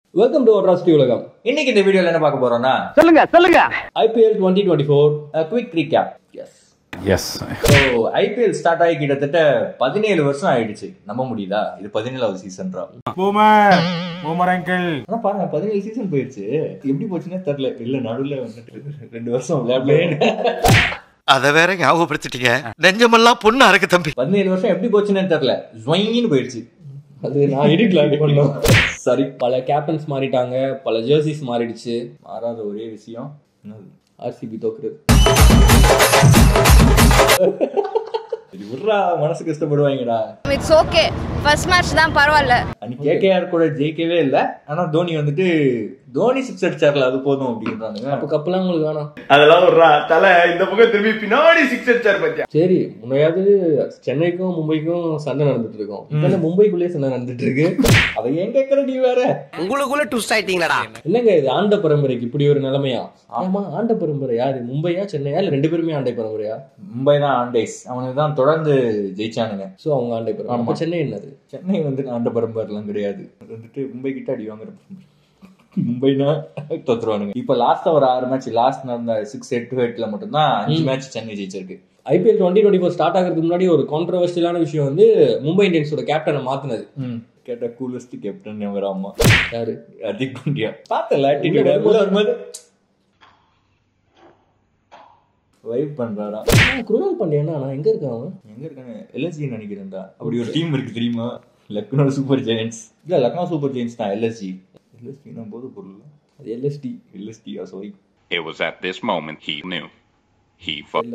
Welcome to Rashtriya உலகம் இன்னைக்கு இந்த வீடியோல என்ன பார்க்க போறோம்னா சொல்லுங்க சொல்லுங்க IPL twenty twenty four quick recap S S so IPL start ஆகி கிட்டத்தட்ட பதினேழு வருஷம் ஆயிடுச்சு நம்ப முடியுதா இது பதினேழாவது சீசன்றா பூமர் பூமர் அங்கிள் ஆனா பாருங்க பதினேழு சீசன் போயிடுச்சு எப்படி போச்சுன்னே தெரியல இல்ல நடுவுல வந்துட்டு ரெண்டு வருஷம் விளையாடல அத வேற ஞாபகப்படுத்திட்டீங்க நெஞ்சமெல்லாம் பொண்ணு அறக்கு தம்பி பதினேழு வருஷம் எப்படி போச்சுன்னே தெரியல ஜொயின்னு போயிடுச்சு அது நான் எடிட்ல பண்ணோம் சரி பல கேப்டன்ஸ் மாறிட்டாங்க பல ஜெர்சிஸ் மாறிடுச்சு மாறாத ஒரே விஷயம் என்னது? ஆர்சிபி தோக்குறது சரி, விட்றா மனசு கஷ்டப்படுவாங்கடா இட்ஸ் ஓகே ஃபர்ஸ்ட் மேட்ச் தான் பரவாயில்ல அன்னைக்கு கேகேஆர் கூட ஜெயிக்கவே இல்ல ஆனா தோனி வந்துட்டு தோனி சிக்ஸ் அடிச்சார்ல அது போதும் அப்படின்றானுங்க அப்போ கப்பெல்லாம் உங்களுக்கு வேணாம் அதெல்லாம் விட்றா தலை இந்த பக்கம் திரும்பி பின்னாடி சிக்ஸ் அடிச்சார் பத்தியா சரி முன்னையாவது சென்னைக்கும் மும்பைக்கும் சண்டை நடந்துட்டு இருக்கோம் இப்போ மும்பைக்குள்ளேயே சண்டை நடந்துட்டு இருக்கு அதை ஏன் கேட்கற நீ வேற உங்களுக்குள்ள ட்விஸ்ட் ஆயிட்டீங்களா என்னங்க இது ஆண்ட பரம்பரைக்கு இப்படி ஒரு நிலைமையா ஆமா ஆண்ட பரம்பரை யாரு மும்பையா சென்னையா இல்ல ரெண்டு பேருமே ஆண்டை பரம்பரையா மும்பை தான் ஆண்டேஸ் அவனுக்கு தான் தொடர்ந்து ஜெயிச்சானுங்க சோ அவங்க ஆண்டை பரம்பரை ஆமா. அப்ப சென்னை என்னது சென்னை வந்துட்டு ஆண்ட பரம்பரெல்லாம் கிடையாது அது வந்துட்டு மும்பை கிட்ட அடி வாங்குற பரம்பரை. மும்பைனா தோத்துருவானுங்க இப்ப லாஸ்டா ஒரு ஆறு மேட்ச் லாஸ்ட் நடந்த சிக்ஸ் எட் டு எட்ல மட்டும்தான் அஞ்சு மேட்ச் சென்னை ஜெயிச்சிருக்கு IPL twenty twenty four start ஆகிறதுக்கு முன்னாடி ஒரு கான்ட்ரவர்ஷியலான விஷயம் வந்து மும்பை இந்தியன்ஸோட கேப்டனை மாத்தினது கேட்டா கூலஸ்ட் கேப்டன் எவர் அம்மா யாரு ஹர்திக் பாண்டியா பார்த்தல ஆட்டிடியூட் உள்ள வரும்போது வைப் பண்றாரா குருணால் பாண்டியனா நான் எங்க இருக்கான் அவன் எங்க இருக்காங்க எல்எஸ்ஜி நினைக்கிறேன்டா அப்படி ஒரு டீம் இருக்கு தெரியுமா லக்னோ சூப்பர் ஜெயன்ஸ் இல்ல லக்னோ சூப்பர் ஜெயன்ஸ் தான் எல்எஸ்ஜி எல்எஸ்ஜி போது பொருள் அது LSD LSD sorry It was at this moment he knew. He fucked.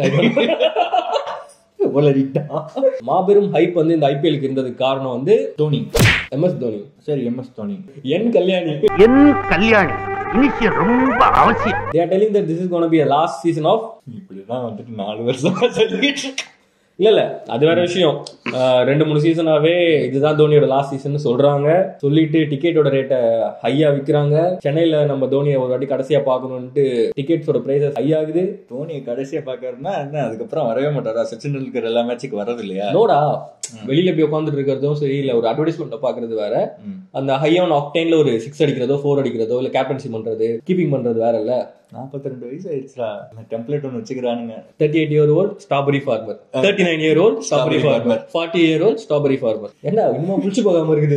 மாபெரும் ஹைப் வந்து இந்த ஐபிஎலுக்கு இருந்ததுக்கு காரணம் வந்து தோனி எம் எஸ் தோனி சரி M S Dhoni N Kalyani N Kalyani initial ரொம்ப அவசியம் they are telling that this is going to be a last season of இப்படிதான் வந்துட்டு நாலு வருஷமா சொல்லிட்டு இருக்கு. இல்ல இல்ல அது வேற விஷயம் ஆஹ் ரெண்டு மூணு சீசனாவே இதுதான் தோனியோட லாஸ்ட் சீசன் சொல்றாங்க சொல்லிட்டு டிக்கெட்டோட ரேட்டை ஹையா விக்கிறாங்க சென்னையில நம்ம தோனியை ஒரு வாட்டி கடைசியா பார்க்கணும்ட்டு டிக்கெட்ஸோட பிரைசஸ் ஹை ஆகுது தோனியை கடைசியா பாக்கறதுனா என்ன அதுக்கப்புறம் வரவே மாட்டாரா சச்சின் டெண்டுல்கர் எல்லா மேட்சுக்கு வர்றது இல்லையா நோடா வெளியில போய் உட்காந்துட்டு இருக்கிறதும் சரி இல்ல ஒரு அட்வர்டைஸ்மெண்ட் பாக்குறது வேற ம். அந்த ஹை ஆன் ஆக்டைன்ல ஒரு சிக்ஸ் அடிக்கிறதோ ஃபோர் அடிக்கிறதோ இல்ல கேப்டன்சி பண்றது கீப்பிங் பண்றது வேற இல்ல நாற்பத்தி ரெண்டு வயசு ஆயிடுச்சுடா டெம்ப்ளேட் ஒன்று வச்சுக்கிறானுங்க thirty eight year old strawberry farmer thirty nine year old strawberry Strawberry farmer forty year old strawberry farmer என்ன இன்னும் புடிச்சு போகாம இருக்குது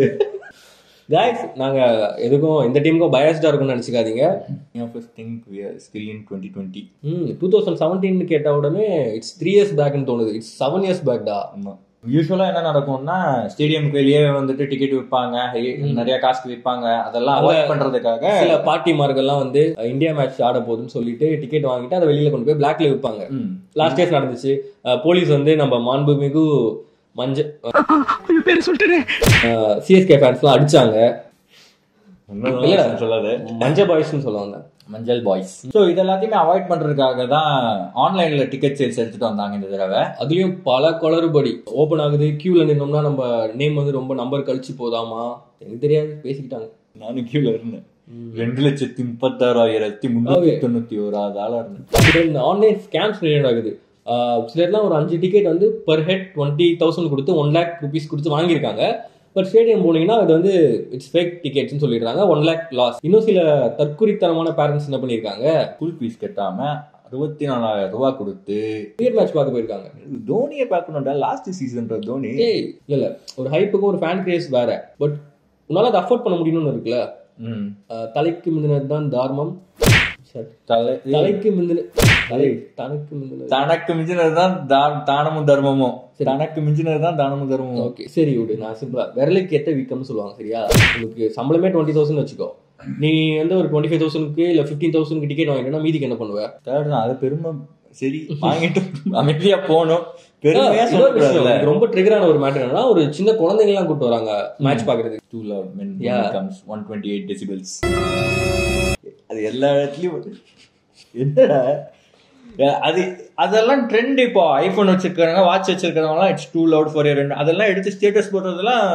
guys நாங்க எதுக்கும் எந்த டீமுக்கும் பயாஸ்டா இருக்கும்னு நினைச்சுக்காதீங்க think we are still in 2020 ம் டூ தௌசண்ட் செவன்டீன் கேட்ட உடனே இட்ஸ் த்ரீ இயர்ஸ் பேக்னு தோணுது இட்ஸ் செவன் இயர்ஸ் பேக்டா ஆமா யூஸ்வலா என்ன நடக்கும்னா ஸ்டேடியம்க்கு வெளியே வந்துட்டு டிக்கெட் விற்பாங்க நிறைய காசுக்கு விற்பாங்க அதெல்லாம் அவாய்ட் பண்றதுக்காக சில பார்ட்டிமார்கள்லாம் வந்து அஹ், இந்தியா மேட்ச் ஆட போகுதுன்னு சொல்லிட்டு டிக்கெட் வாங்கிட்டு அதை வெளியில கொண்டு போய் பிளாக்ல விற்பாங்க ம். லாஸ்ட் இயர்ஸ் நடந்துச்சு அஹ், போலீஸ் வந்து நம்ம மாண்புமிகு மஞ்ச பேர் சொல்லிட்டு சிஎஸ்கே ஃபேன்ஸ்லாம் அடிச்சாங்க இன்னும் இல்ல. சொல்லாத மஞ்ச பாய்ஸ்னு சொல்லுவாங்க மஞ்சள் பாய்ஸ் ஸோ இது எல்லாத்தையுமே அவாய்ட் பண்றதுக்காக தான் ஆன்லைன்ல டிக்கெட் சேல்ஸ் எடுத்துட்டு வந்தாங்க இந்த தடவை அதுலயும் பல குளறுபடி ஓபன் ஆகுது கியூல நின்னோம்னா நம்ம நேம் வந்து ரொம்ப நம்பர் கழிச்சு போதாமா எனக்கு தெரியாது பேசிக்கிட்டாங்க நானும் கீழே இருந்தேன் ரெண்டு லட்சத்தி முப்பத்தாறாயிரத்தி முன்னூத்தி தொண்ணூத்தி ஓராவது ஆளா இருந்தேன் இந்த ஆன்லைன் ஸ்கேம்ஸ் ரிலேட் ஆகுது ஆஹ் சிலர்லாம் ஒரு அஞ்சு டிக்கெட் வந்து பெர் ஹெட் டுவெண்ட்டி தௌசண்ட் கொடுத்து ஒன் லேக் ருபீஸ் கொடுத்து வாங்கியிருக்காங்க பட் ஸ்டேடியம் போனீங்கன்னா அது வந்து இட்ஸ் ஃபேக் டிக்கெட்ஸ்னு சொல்லிடுறாங்க ஒன் லேக் லாஸ் இன்னும் சில தற்குறித்தனமான பேரண்ட்ஸ் என்ன பண்ணியிருக்காங்க ஸ்கூல் ஃபீஸ் கட்டாம அறுபத்தி நாலாயிரம் ரூபாய் கொடுத்து கிரிக்கெட் மேட்ச் பார்க்க போயிருக்காங்க தோனியை பார்க்கணும்டா லாஸ்ட் சீசன்ற தோனி ஏய் இல்ல இல்ல ஒரு ஹைப்புக்கும் ஒரு ஃபேன் கிரேஸ் வேற பட் உன்னால அதை அஃபோர்ட் பண்ண முடியும்னு இருக்குல்ல ம். ஆஹ் தலைக்கு மிந்தினது தான் தார்மம் சரி. தலை தலைக்கு மிந்தின தலை தனக்கு மிந்தினது தனக்கு மிஞ்சினதுதான் தா- தானமும் தர்மமும் தனக்கு மிஞ்சினதுதான் தானமும் தர்மமும் ஓகே சரி விடு நான் சிம்பிளா விரலுக்கு ஏற்ற வீக்கம்னு சொல்லுவாங்க சரியா உனக்கு சம்பளமே டுவெண்ட்டி தௌசண்ட் வச்சுக்கோ நீ வந்து ஒரு டுவெண்ட்டி ஃபைவ் தௌசண்ட்க்கு இல்ல ஃபிஃப்டீன் தௌசண்ட்க்கு டிக்கெட் வாங்கிட்டா மீதிக்கு என்ன பண்ணுவ தேர்ட் தான் அது பெருமை சரி வாங்கிட்டு அமைதியா போகணும் பெருமையா இன்னொரு விஷயம், சொல்லக்கூடாதுல்ல எனக்கு ரொம்ப ட்ரிகரான ஒரு மேட்டர் என்னன்னா ஒரு சின்ன குழந்தைங்க எல்லாம் கூட்டு வராங்க மேட்ச் பாக்குறது too loud man Yeah. Comes one twenty eight decibels அது எல்லா இடத்துலயும் ஒரு- என்னடா அஹ் அது அதெல்லாம் ட்ரெண்ட் இப்போ ஐபோன் வச்சிருக்காங்க வாட்ச் வச்சிருக்கிறவங்கலாம் it's too loud for ear அதெல்லாம் எடுத்து ஸ்டேட்டஸ் போடுறதெல்லாம்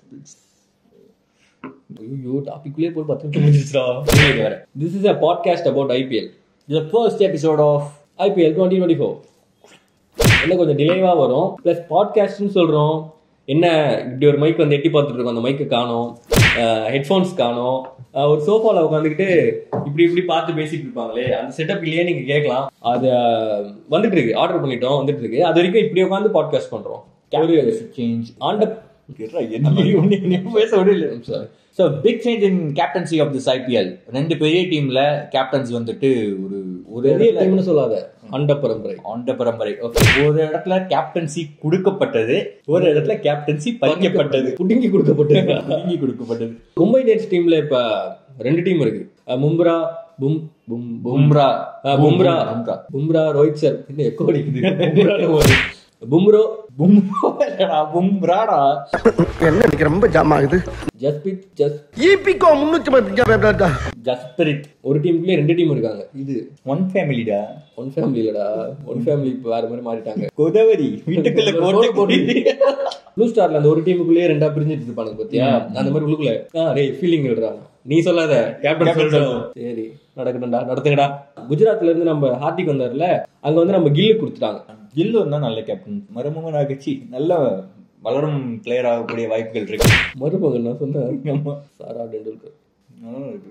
ஐயோ டாபிக்லயே போய் பத்து நிமிஷம் முடிஞ்சிச்சுடா வேற this is a podcast about IPL the first episode of IPL twenty twenty four என்ன கொஞ்சம் டிலேவா வரும் ப்ளஸ் பாட்காஸ்ட்னு சொல்றோம் என்ன இப்படி ஒரு மைக் வந்து எட்டி பார்த்துட்டு இருக்கோம் அந்த மைக்கு காணோம் ஹெட்ஃபோன்ஸ் காணும் அஹ் ஒரு சோஃபால உட்காந்துக்கிட்டு இப்படி இப்படி பார்த்து பேசிட்டு இருப்பாங்களே அந்த செட்டப் இல்லையே நீங்க கேட்கலாம் அது அஹ், வந்துட்டு இருக்கு ஆர்டர் பண்ணிட்டோம் வந்துட்டு இருக்கு அது வரைக்கும் இப்படி உட்காந்து பாட்காஸ்ட் பண்றோம் ஒரு சேஞ்ச் ஆண்ட பேச விடல sorry. So big change in captaincy of this IPL ரெண்டு பெரிய டீம்ல கேப்டன்ஸ் வந்துட்டு ஒரு ஒரு பெரிய இடத்துல டீம்னு சொல்லாத அண்ட பரம்பரை ஆண்ட பரம்பரை ஓகே ஒரு இடத்துல கேப்டன்சி கொடுக்கப்பட்டது ஒரு இடத்துல கேப்டன்சி பறிக்கப்பட்டது புடுங்கி கொடுக்கப்பட்டது புடுங்கி கொடுக்கப்பட்டது மும்பை இந்தியன்ஸ் டீம்ல இப்ப ரெண்டு டீம் இருக்கு அஹ் மும்ரா பும் பும் பும்ரா பும்ரா அஹ் பும்ரா பும்ரா பும்ரா ரோஹித் சர் என்ன எக்கோ அடிக்குது பும்ரான்னு ஒரு- பும்ரோ பும்ரா பும்ராடா என்ன இன்னைக்கு ரொம்ப ஜாம் ஆகுது ஜஸ்பித் ஜஸ் ஈபிகோ முன்னூத்தி பத்து ஜஸ்பிரிட் ஒரு டீமுக்குள்ளே ரெண்டு டீம் இருக்காங்க இது ஒன் ஃபேமிலிடா ஒன் ஃபேமிலி இல்லடா ஒன் ஃபேமிலி இப்போ வேற மாதிரி மாறிட்டாங்க கோதாவரி வீட்டுக்குள்ள கோட்டை போட்டு ப்ளூ ஸ்டார்ல அந்த ஒரு டீமுக்குள்ளேயே ரெண்டா பிரிஞ்சிட்டு இருப்பானுங்க பாத்தியா அந்த மாதிரி உள்ளுக்குள்ள ஆ டேய் ஃபீலிங் விடுறாங்க நீ சொல்லாத கேப்டன் Captain சொல்லணும் சரி நடக்கட்டும்டா நடத்துங்கடா குஜராத்ல இருந்து நம்ம ஹார்திக் வந்தார்ல அங்க வந்து நம்ம கில்லு கொடுத்துட்டாங்க கில்லு தான் நல்ல கேப்டன் மருமகன் ஆகச்சி நல்ல வளரும் பிளேயர் ஆகக்கூடிய வாய்ப்புகள் இருக்கு மருமகன் நான் சொன்னேன் ஆமா. சாரா டெண்டுல்கர் நல்லா இருக்கு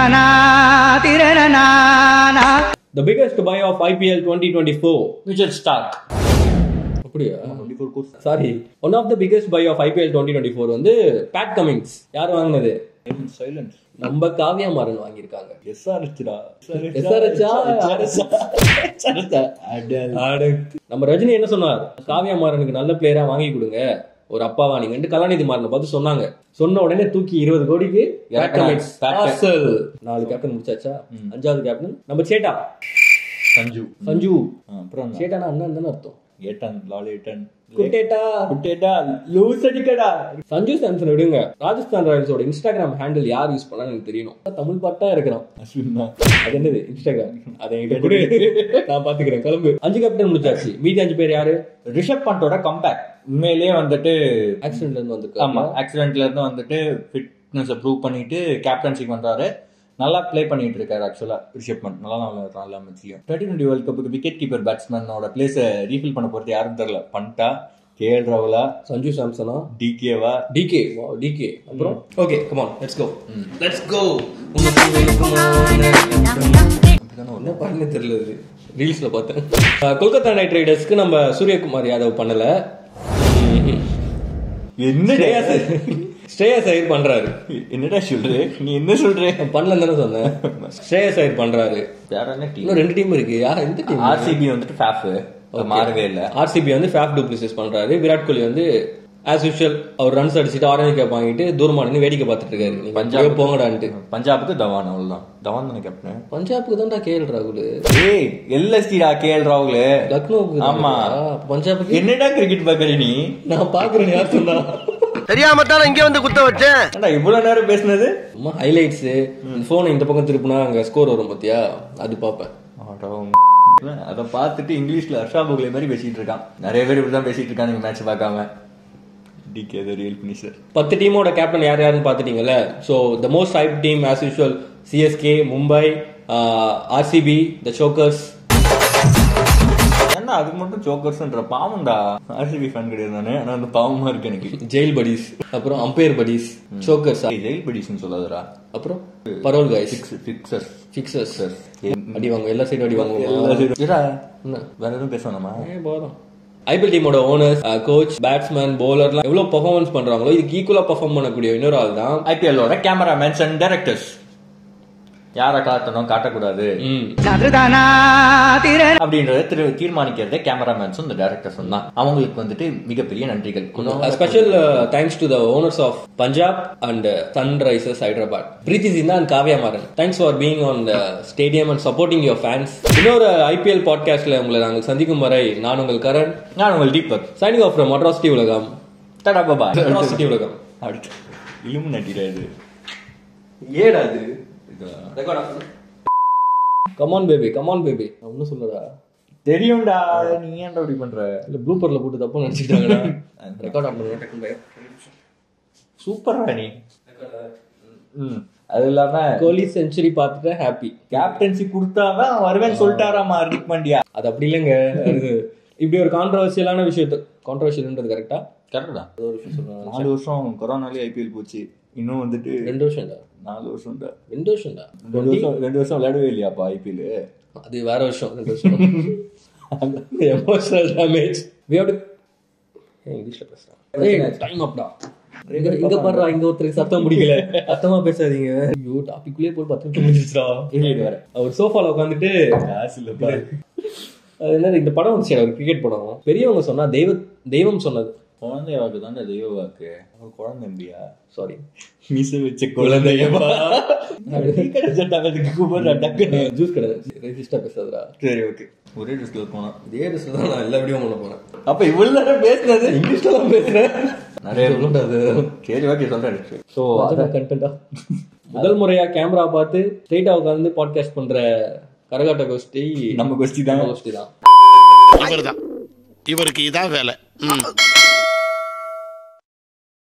the biggest buy of IPL twenty twenty four Mitchell Starc அப்படியா sorry one of the biggest buy of IPL twenty twenty four வந்து பேட் கமிங்ஸ் யார் வாங்கினது சைலன்ஸ் நம்ம காவ்யா மாறன் வாங்கியிருக்காங்க எஸ்ஆர்ஹெச்டா SRH ஆ? நம்ம ரஜினி என்ன சொன்னார் காவ்யா மாறனுக்கு நல்ல பிளேயரா வாங்கி கொடுங்க ஒரு அப்பாவா நீங்க கலாநிதி மாறனை பார்த்து சொன்னாங்க சொன்ன உடனே தூக்கி இருபது கோடிக்கு இறக்குனாங்க. பார்சல் நாலு கேப்டன் முடிச்சாச்சா அஞ்சாவது கேப்டன் நம்ம சேட்டா சஞ்சு சஞ்சு ஆ, அப்புறம் சேட்டானா அண்ணன் தானே அர்த்தம் ஏட்டன் லாலேட்டன் குட்டேட்டா குட்டேட்டா லூஸ் அடிக்கடா சஞ்சு சாம்சன் விடுங்க ராஜஸ்தான் ராயல்ஸோட இன்ஸ்டாகிராம் ஹேண்டில் யார் யூஸ் பண்ணா எனக்கு தெரியணும் தமிழ் பாட்டா இருக்கிறான் அஸ்வின் தான் அது என்னது இன்ஸ்டாகிராம் அதை என்கிட்ட கொடு நான் பாத்துக்கிறேன் கிளம்பு அஞ்சு கேப்டன் முடிச்சாச்சு மீதி அஞ்சு பேர் யாரு ரிஷப் பண்டோட கம்பேக் உண்மையிலேயே வந்துட்டு ஆக்சிடென்ட்ல இருந்து வந்திருக்காங்க ஆமா ஆக்சிடென்ட்ல இருந்து வந்துட்டு ஃபிட்னஸ் ப்ரூவ் பண்ணிட்டு கேப்டன்சிக்கு வந்தாரு நல்லா ப்ளே பண்ணிட்டு இருக்காரு ஆக்சுவலா ரிஷப் பண்ட் நல்லா நல்லா நல்லா மேட்ச்லயும் டுவெண்ட்டி டுவெண்ட்டி வேர்ல்ட் கப்புக்கு விக்கெட் கீப்பர் பேட்ஸ்மேனோட பிளேஸை ரீஃபில் பண்ண போறது யாரும் தெரியல பண்டா கே எல் ராகுலா சஞ்சு சாம்சனா டிகேவா டிகே டிகே அப்புறம் okay come on let's go let's go என்ன பண்ணு தெரியல இது ரீல்ஸ்ல பார்த்தேன் அஹ், கொல்கத்தா நைட் ரைடர்ஸ்க்கு நம்ம சூரியகுமார் யாதவ் பண்ணல ம்ஹும். என்ன ஸ்ரேயாஸ் ஸ்ரேயாஸ் ஐயர் பண்றாரு என்னடா சொல்ற நீ என்ன சொல்ற பண்ணலன்னு தானே சொன்னேன் ஸ்ரேயாஸ் ஐயர் பண்றாரு வேற என்ன டீம் இன்னும் ரெண்டு டீம் இருக்கு யார் எந்த டீம் ஆர்சிபி வந்துட்டு ஃபேஃப் மாறவே இல்ல ஆர்சிபி வந்து ஃபேஃப் டூப்ளிசிஸ் பண்றாரு விராட் கோலி வந்து ஆஸ் யூஷுவல் அவர் ரன்ஸ் அடிச்சுட்டு ஆரஞ்சு கேப் வாங்கிட்டு தூரமா நின்னு வேடிக்கை பார்த்துட்டு இருக்காரு நீங்க பஞ்சாப் போங்கடான்ட்டு பஞ்சாபுக்கு தவான் அவ்வளவுதான் தவான் தானே கேப்டன் பஞ்சாபுக்கு தான்டா கேஎல் ராகுல் ஏய் எல்எஸ்டிடா கே எல் ராகுல் லக்னோவுக்கு ஆமா. பஞ்சாபுக்கு என்னடா கிரிக்கெட் பாக்குற நீ நான் பாக்குறேன் யார் சொன்னா தெரியாம தான் இங்க வந்து குத்த வச்சேன் ஏன்டா இவ்வளவு நேரம் பேசுனது சும்மா ஹைலைட்ஸ் போனை இந்த பக்கம் திருப்பினா அங்க ஸ்கோர் வரும் பாத்தியா அது பாப்பேன் அத பார்த்துட்டு இங்கிலீஷ்ல ஹர்ஷா போகலே மாதிரி பேசிட்டு இருக்கான் நிறைய பேர் இப்படிதான் பேசிட்டு இருக்காங்க மேட்ச் பார்க்காம டிகே த ரியல் பினிஷர் பத்து டீமோட கேப்டன் யார் யாருன்னு பாத்துட்டீங்கல்ல so the most hype team as usual CSK Mumbai RCB the chokers ஏன்னா அது மட்டும் ஜோக்கர்ஸ்ன்ற பாவம்டா ஆர்சிபி ஃபேன் கிடையாது நானு ஆனா அந்த பாவமா இருக்கு எனக்கு ஜெயில் படிஸ் அப்புறம் அம்பையர் படிஸ் சோக்கர்ஸ் ஏய், ஜெயில் படிஸ்னு சொல்லாதடா அப்புறம் பரோல் கைஸ் ஃபிக்ஸர்ஸ் ஃபிக்ஸர்ஸ் அடி வாங்க எல்லா சைடும் அடி வாங்குவோம் என்ன வேற எதுவும் பேசணுமா ஏ, போதும் ஐபிஎல் டீமோட ஓனர்ஸ் கோச் பேட்ஸ்மேன் பவுலர்லாம் எவ்வளவு பெர்ஃபார்மன்ஸ் பண்றாங்களோ இதுக்கு ஈக்குவலா பெர்ஃபார்ம் பண்ணக்கூடிய இன்னொரு ஆள் தான் ஐபிஎல்லோட கேமராமேன்ஸ் அண்ட் டைரக்டர்ஸ் யாரை காட்டணும் காட்டக்கூடாது ம். அப்படின்றத திரு தீர்மானிக்கிறதே கேமராமேன்ஸும் இந்த டைரக்டர்ஸும் தான் அவங்களுக்கு வந்துட்டு மிகப்பெரிய நன்றிகள் special thanks to the owners of Punjab and Sunrisers Hyderabad Preity Zinta and Kavya Maran thanks for being on the stadium and supporting your fans இன்னொரு ஐபிஎல் பாட்காஸ்ட்ல உங்களை நாங்கள் சந்திக்கும் வரை நான் உங்கள் கரண் நான் உங்கள் Deepak signing off from atrocity உலகம் தடா பாபா அட்ராசிட்டி உலகம் அடுத்து இலும்பு நட்டிடா இது ஏடா இது கமான் பேபி கமான் பேபி நான் ஒன்றும் சொல்லடா தெரியும்டா நீ ஏன்டா அப்படி பண்ற இல்ல ப்ளூப்பர்ல போட்டு தப்பா நினைச்சிட்டாங்கடா ரெக்கார்ட் ஆன் பண்ணுங்க சூப்பர்ரா நீ ம் அது இல்லாம கோலி செஞ்சுரி பார்த்துட்டு ஹாப்பி கேப்டன்சி கொடுத்தாதான் வருவேன்னு சொல்லிட்டாராமா ஹர்திக் பாண்டியா அது அப்படி இல்லைங்க அது இப்படி ஒரு கான்ட்ரவர்சியலான விஷயத்த கான்ட்ரவர்சியல்ன்றது கரெக்டா கரெக்ட் தான் ஒரு விஷயம் சொல்றேன் நாலு வருஷம் கொரோனாலே ஐபிஎல் போச்சு இன்னும் வந்துட்டு ரெண்டு வருஷம்டா நாலு வருஷம் தான் ரெண்டு வருஷம்டா ரெண்டு வருஷம் ரெண்டு வருஷம் விளையாடவே இல்லையாப்பா ஐபிஎல் அது வேற வருஷம் ரெண்டு வருஷம் emotional damage we have to இங்கிலீஷ்ல பேசுறேன் ஏய் டைம் அப்டா இங்க இங்க பாருடா இங்க ஒருத்தருக்கு சத்தம் முடிக்கல சத்தமா பேசாதீங்க ஐயோ டாபிக்குள்ளே போய் பத்து நிமிஷம் முடிஞ்சிருச்சா வேற அவர் சோஃபால உட்காந்துட்டு காசு இல்லப்பா அது என்னது இந்த படம் வந்துச்சு ஒரு கிரிக்கெட் படம் பெரியவங்க சொன்னா தெய்வ தெய்வம் சொன்னது குழந்தை வாக்கு தானே தெய்வ வாக்கு அவன் குழந்தை நம்பியா சாரி மீச வச்ச குழந்தையப்பா அதுக்கு கூப்பிடுறா டக்குன்னு ஜூஸ் கடை ரெஜிஸ்டா பேசாதடா சரி ஓகே ஒரே ட்ரெஸ்ல போனா இதே ட்ரெஸ்ல தான் நான் எல்லா வீடியோ பண்ண போனேன் அப்ப இவ்வளவு நேரம் பேசுனது இங்கிலீஷ்ல தான் பேசுறேன் நிறைய சொல்லக்கூடாது சரி ஓகே சொல்றேன் ஸோ அதான் கண்டென்ட்டா முதல் முறையா கேமரா பார்த்து ஸ்ட்ரெயிட்டா உட்காந்து பாட்காஸ்ட் பண்ற கரகாட்ட கோஷ்டி நம்ம கோஷ்டி தான் கோஷ்டி தான் இவர்தான் இவருக்கு இதான் வேலை ம்